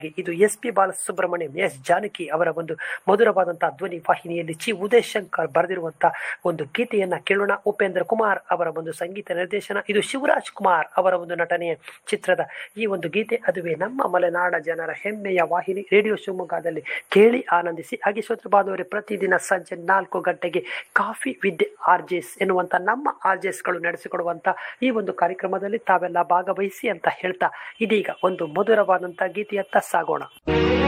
ಇದು S P Balasubrahmanyam S Janaki ಅವರ ಒಂದು ಮಧುರವಾದಂತಹ ಧ್ವನಿ ವಾಹಿನಿಯಲ್ಲಿ ಚಿ ಉದಯ್ ಶಂಕರ್ ಬರೆದಿರುವಂತಹ ಒಂದು ಗೀತೆಯನ್ನ ಕೇಳೋಣ ಉಪೇಂದ್ರ ಕುಮಾರ್ ಅವರ ಒಂದು ಸಂಗೀತ ನಿರ್ದೇಶನ ಇದು ಶಿವರಾಜ್ ಕುಮಾರ್ ಅವರ ಒಂದು ನಟನೆಯ ಚಿತ್ರದ ಈ ಒಂದು ಗೀತೆ ಅದುವೇ ನಮ್ಮ ಮಲೆನಾಡ ಜನರ ಹೆಮ್ಮೆಯ ವಾಹಿನಿ ರೇಡಿಯೋ ಶಿವಮೊಗ್ಗದಲ್ಲಿ ಕೇಳಿ ಆನಂದಿಸಿ ಹಾಗೆ ಶ್ರೋತೃ ಬಾಂಧವರೇ ಪ್ರತಿದಿನ ಸಂಜೆ ನಾಲ್ಕು ಗಂಟೆಗೆ ಕಾಫಿ ವಿತ್ ಆರ್ಜೆಸ್ ಎನ್ನುವಂತ ನಮ್ಮ ಆರ್ಜೆಸ್ಗಳು ನಡೆಸಿಕೊಡುವಂತ ಈ ಒಂದು ಕಾರ್ಯಕ್ರಮದಲ್ಲಿ ತಾವೆಲ್ಲ ಭಾಗವಹಿಸಿ ಅಂತ ಹೇಳ್ತಾ ಇದೀಗ ಒಂದು ಮಧುರವಾದಂತಹ ಗೀತೆಯತ್ತ ಸಾಗೋಣ